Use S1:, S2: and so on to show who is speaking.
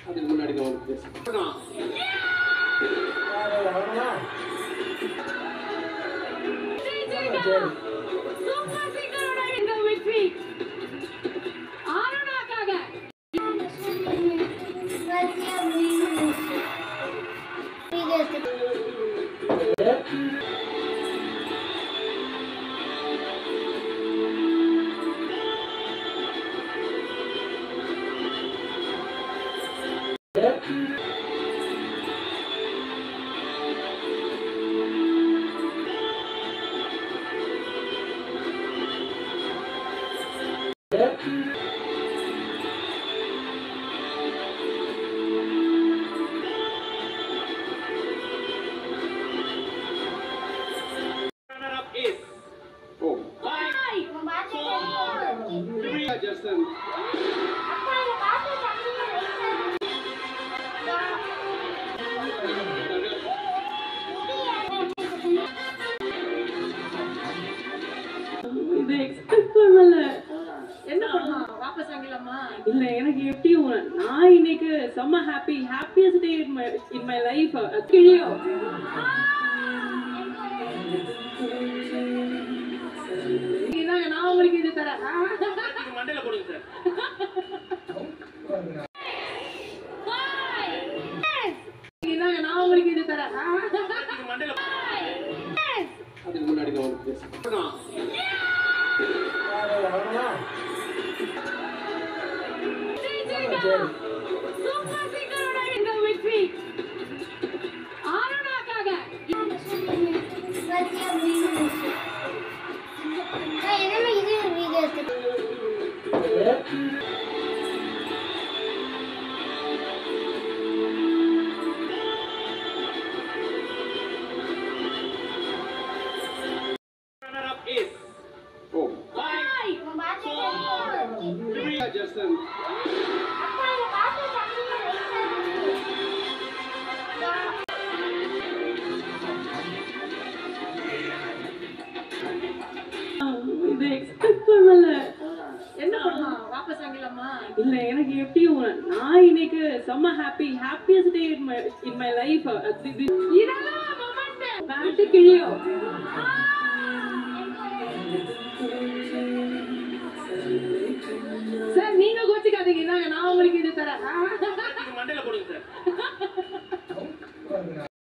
S1: அதுக்கு முன்னாடி நான் வந்து பேசுறேன்
S2: சூப்பர் சிங்கரோட இந்த வெற்றி ஆருணாக்காக
S1: Runner-up is oh,
S2: boy
S1: Priya Justin.
S3: இது எக்ஸ்பெக்ட் பண்ணல
S2: என்ன பண்ணலாம் வாபஸ் வாங்கலாமா
S3: இல்ல எனக்கு எப்படியும் நான் இன்னைக்கு செம்ம happy happiest day in my in my life கிழியோ
S2: இதாங்க நான் உங்களுக்கு இது தரேன்
S1: மண்டையில போடுங்க சார்
S2: இதாங்க நான் உங்களுக்கு இது தரேன்
S1: மண்டையில அதுக்கு முன்னாடி நான் வந்து பேசுறேன்
S2: சூப்பர் சிங்கரோட இந்த வெற்றி ஆருணாக்காக
S1: Runner-up is oh,
S2: boy
S1: Priya Justin.
S3: இது எக்ஸ்பெக்ட் பண்ணல
S2: என்ன பண்ணலாம் வாபஸ் வாங்கலாமா
S3: இல்ல எனக்கு எப்படியும் நான் இன்னைக்கு செம்ம happy happiest day in my in my life
S2: இதெல்லாம் மொமெண்ட்
S3: பேட்டு கிழியோ
S2: சார் நீங்க கோச்சிக்காதீங்க இதாங்க நான் உங்களுக்கு இது தரேன்
S1: மண்டையில போடுங்க சார்